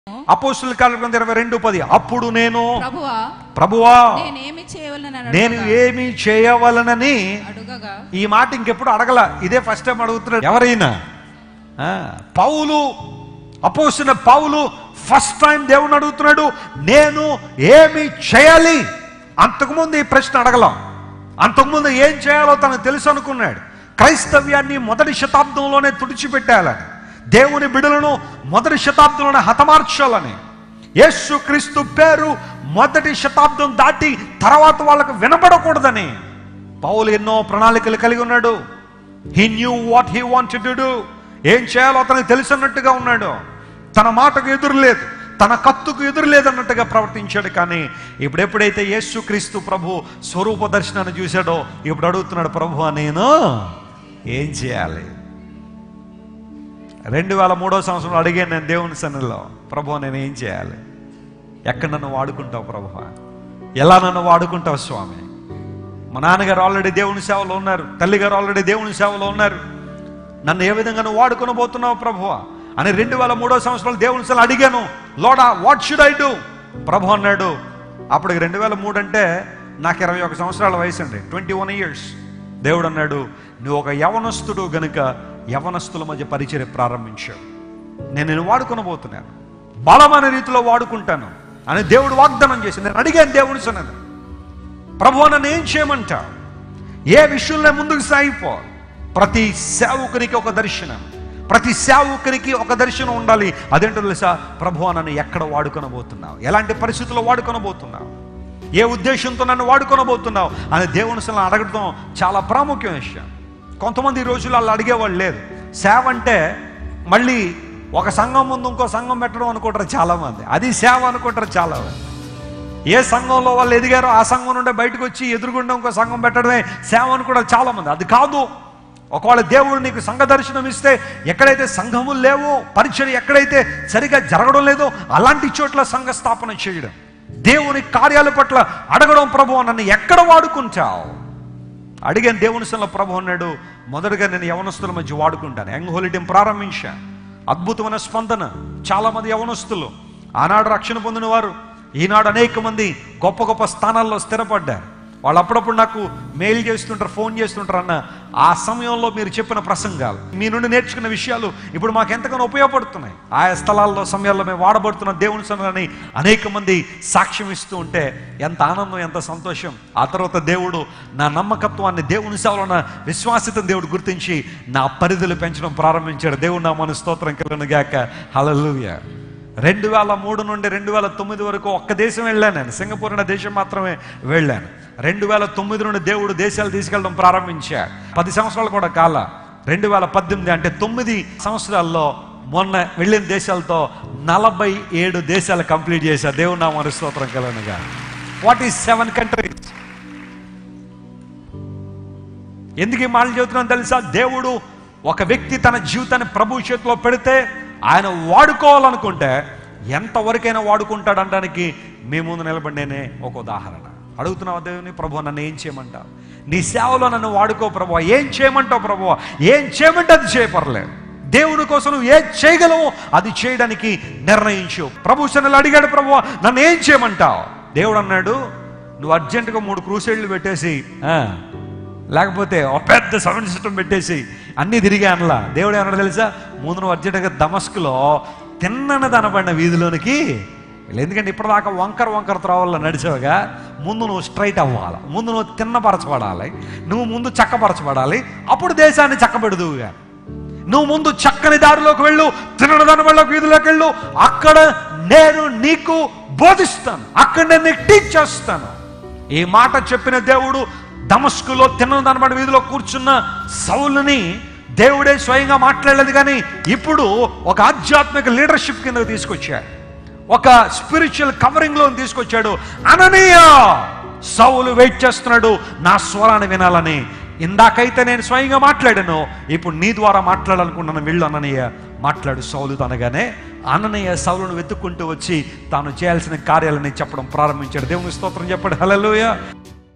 అపోస్తుల కార్యక్రమం ఇరవై రెండు పది అప్పుడు నేను ప్రభువా ప్రభువా నేనేమి చేయవలనని నేను అడగగా, ఏమి చేయవలనని అడుగగా ఈ మాట ఇంకెప్పుడు అడగల ఇదే ఫస్ట్ టైం అడుగుతున్నాడు ఎవరైనా ఆ, పౌలు అపోసిన పౌలు ఫస్ట్ టైం దేవుని అడుగుతున్నాడు నేను ఏమి చేయాలి అంతకుముందు ఈ ప్రశ్న అడగలం అంతకుముందు ఏం చేయాలో తనకు తెలుసు అనుకున్నాడు క్రైస్తవ్యాన్ని మొదటి శతాబ్దంలోనే తుడిచిపెట్టాలని దేవుని బిడులను మొదటి శతాబ్దంలోనే హతమార్చాలని యేసు క్రీస్తు పేరు మొదటి శతాబ్దం దాటి తర్వాత వాళ్ళకు వినబడకూడదని పౌలు ఎన్నో ప్రణాళికలు కలిగి ఉన్నాడు he knew what he want to do ఏం చేయాలో అతనికి తెలిసినట్టుగా ఉన్నాడు తన మాటకు ఎదురు లేదు తన కత్తుకు ఎదురు లేదన్నట్టుగా ప్రవర్తించాడు కానీ ఇప్పుడు ఎప్పుడైతే యేసు క్రీస్తు ప్రభు స్వరూప దర్శనాన్ని చూశాడో ఇప్పుడు అడుగుతున్నాడు ప్రభు నేను ఏం చేయాలి రెండు వేల మూడో సంవత్సరంలో అడిగాను నేను దేవుని సన్నిధిలో ప్రభు నేను ఏం చేయాలి ఎక్కడ నన్ను వాడుకుంటావు ప్రభు ఎలా నన్ను వాడుకుంటావు స్వామి మా నాన్నగారు ఆల్రెడీ దేవుని సేవలో ఉన్నారు తల్లిగారు ఆల్రెడీ దేవుని సేవలో ఉన్నారు నన్ను ఏ విధంగా నువ్వు వాడుకొని పోతున్నావు ప్రభు అని రెండు వేల మూడో సంవత్సరాలు దేవుని సేవలు అడిగాను లోడా వాట్ షుడ్ ఐ డూ ప్రభు అన్నాడు అప్పటికి రెండు వేల మూడు అంటే నాకు ఇరవై ఒక సంవత్సరాల వయసు అండి ట్వంటీ వన్ ఇయర్స్ దేవుడు అన్నాడు నువ్వు ఒక యవనస్తుడు గనుక యవనస్తుల మధ్య పరిచయం ప్రారంభించావు నేను నేను వాడుకొని పోతున్నాను బలమైన రీతిలో వాడుకుంటాను అని దేవుడు వాగ్దానం చేసి నేను అడిగాను దేవుని సన్నది ప్రభు నన్ను ఏం చేయమంటావు ఏ విషయంలో ముందుకు సాగిపో ప్రతి సేవకునికి ఒక దర్శనం ప్రతి సేవకునికి ఒక దర్శనం ఉండాలి అదేంటో తెలుసా ప్రభు నన్ను ఎక్కడ వాడుకొనబోతున్నావు ఎలాంటి పరిస్థితుల్లో వాడుకొనబోతున్నావు ఏ ఉద్దేశంతో నన్ను వాడుకొనబోతున్నావు అని దేవుని అసలు అడగడం చాలా ప్రాముఖ్యం విషయం కొంతమంది ఈ రోజుల్లో వాళ్ళు అడిగేవాళ్ళు లేదు సేవ అంటే మళ్ళీ ఒక సంఘం ముందు ఇంకో సంఘం పెట్టడం అనుకుంటారు చాలామంది అది సేవ అనుకుంటారు చాలా మంది ఏ సంఘంలో వాళ్ళు ఎదిగారో ఆ సంఘం నుండి బయటకు వచ్చి ఎదురుగుండా ఇంకో సంఘం పెట్టడమే సేవ అని కూడా చాలా మంది అది కాదు ఒకవేళ దేవుడు నీకు సంఘ దర్శనం ఇస్తే ఎక్కడైతే సంఘములు లేవో పరిచయం ఎక్కడైతే సరిగా జరగడం లేదో అలాంటి చోట్ల సంఘ స్థాపన చేయడం దేవుని కార్యాల పట్ల అడగడం ప్రభు నన్ను ఎక్కడ వాడుకుంటావు అడిగాను దేవుని సన్నిలో ప్రభు అన్నాడు మొదటగా నేను యవనస్తుల మధ్య వాడుకుంటాను యంగ్ హోలిడేం ప్రారంభించా అద్భుతమైన స్పందన చాలా మంది యవనస్తులు ఆనాడు రక్షణ పొందిన వారు ఈనాడు అనేక మంది గొప్ప గొప్ప స్థానాల్లో స్థిరపడ్డారు వాళ్ళు అప్పుడప్పుడు నాకు మెయిల్ చేస్తుంటారు ఫోన్ చేస్తుంటారు అన్న ఆ సమయంలో మీరు చెప్పిన ప్రసంగాలు మీ నుండి నేర్చుకున్న విషయాలు ఇప్పుడు మాకు ఎంతగానో ఉపయోగపడుతున్నాయి ఆయా స్థలాల్లో సమయాల్లో మేము వాడబడుతున్న దేవుని సన్నిధిని అనేక మంది సాక్ష్యం ఇస్తూ ఉంటే ఎంత ఆనందం ఎంత సంతోషం ఆ తర్వాత దేవుడు నా నమ్మకత్వాన్ని దేవుని సేవలో నా విశ్వాసితం దేవుడు గుర్తించి నా పరిధులు పెంచడం ప్రారంభించాడు దేవుడు నా మన స్తోత్రం కలిగిన గాక హలలుయ రెండు వేల మూడు నుండి రెండు వేల తొమ్మిది వరకు ఒక్క దేశం వెళ్ళాను నేను సింగపూర్ అనే దేశం మాత్రమే వెళ్ళాను రెండు వేల తొమ్మిది నుండి దేవుడు దేశాలు తీసుకెళ్ళడం ప్రారంభించా పది సంవత్సరాలు కూడా కాల రెండు వేల పద్దెనిమిది అంటే తొమ్మిది సంవత్సరాల్లో మొన్న వెళ్ళిన దేశాలతో నలభై ఏడు దేశాలు కంప్లీట్ చేశా దేవుడు నా మన స్తోత్రం కలనుగా వాట్ ఈస్ సెవెన్ కంట్రీస్ ఎందుకు ఈ మాటలు చెబుతున్నాను తెలుసా దేవుడు ఒక వ్యక్తి తన జీవితాన్ని ప్రభు చేతిలో పెడితే ఆయన వాడుకోవాలనుకుంటే ఎంతవరకైనా వాడుకుంటాడు అనడానికి మీ ముందు నిలబడి నేనే ఒక ఉదాహరణ అడుగుతున్నావు దేవుని ప్రభు నన్ను ఏం చేయమంటావు నీ సేవలో నన్ను వాడుకో ప్రభు ఏం చేయమంటావు ప్రభు ఏం చేయమంటే అది చేయపర్లేదు దేవుని కోసం నువ్వు ఏం చేయగలవు అది చేయడానికి నిర్ణయించు ప్రభు సన్నలు అడిగాడు ప్రభు నన్ను ఏం చేయమంటావు దేవుడు అన్నాడు నువ్వు అర్జెంటుగా మూడు క్రూసైడ్లు పెట్టేసి ఆ, లేకపోతే ఒక పెద్ద సౌండ్ సిస్టమ్ పెట్టేసి అన్నీ తిరిగి అనలా దేవుడు ఏమన్నాడు తెలుసా ముందు నువ్వు అర్జెంటుగా దమస్కులో తిన్నన దనబడిన వీధిలోనికి వెళ్ళు. ఎందుకంటే ఇప్పటిదాకా వంకర వంకర త్రోవల్లో నడిచావుగా ముందు నువ్వు స్ట్రైట్ అవ్వాలి ముందు నువ్వు తిన్నపరచబడాలి నువ్వు ముందు చక్కపరచబడాలి అప్పుడు దేశాన్ని చక్కబెడుదువుగా నువ్వు ముందు చక్కని దారిలోకి వెళ్ళు తినని దానిలోకి వీధిలోకి వెళ్ళు అక్కడ నేను నీకు బోధిస్తాను అక్కడ నేను నీకు టీచ్ చేస్తాను ఈ మాట చెప్పిన దేవుడు దమస్కులో తిన్న దానిబడి వీధిలో కూర్చున్న సౌలుని దేవుడే స్వయంగా మాట్లాడలేదు కానీ ఇప్పుడు ఒక ఆధ్యాత్మిక లీడర్షిప్ కింద తీసుకొచ్చాడు ఒక స్పిరిచువల్ కవరింగ్ లో తీసుకొచ్చాడు అననీయ సౌలు వెయిట్ చేస్తున్నాడు నా స్వరాన్ని వినాలని ఇందాకైతే నేను స్వయంగా మాట్లాడాను ఇప్పుడు నీ ద్వారా మాట్లాడాలనుకున్నాను వెళ్ళు అననీయ మాట్లాడు సౌలు అనగానే అననీయ సౌలును వెతుక్కుంటూ వచ్చి తాను చేయాల్సిన కార్యాలని చెప్పడం ప్రారంభించాడు దేవుని స్తోత్రం చెప్పాడు హల్లెలూయా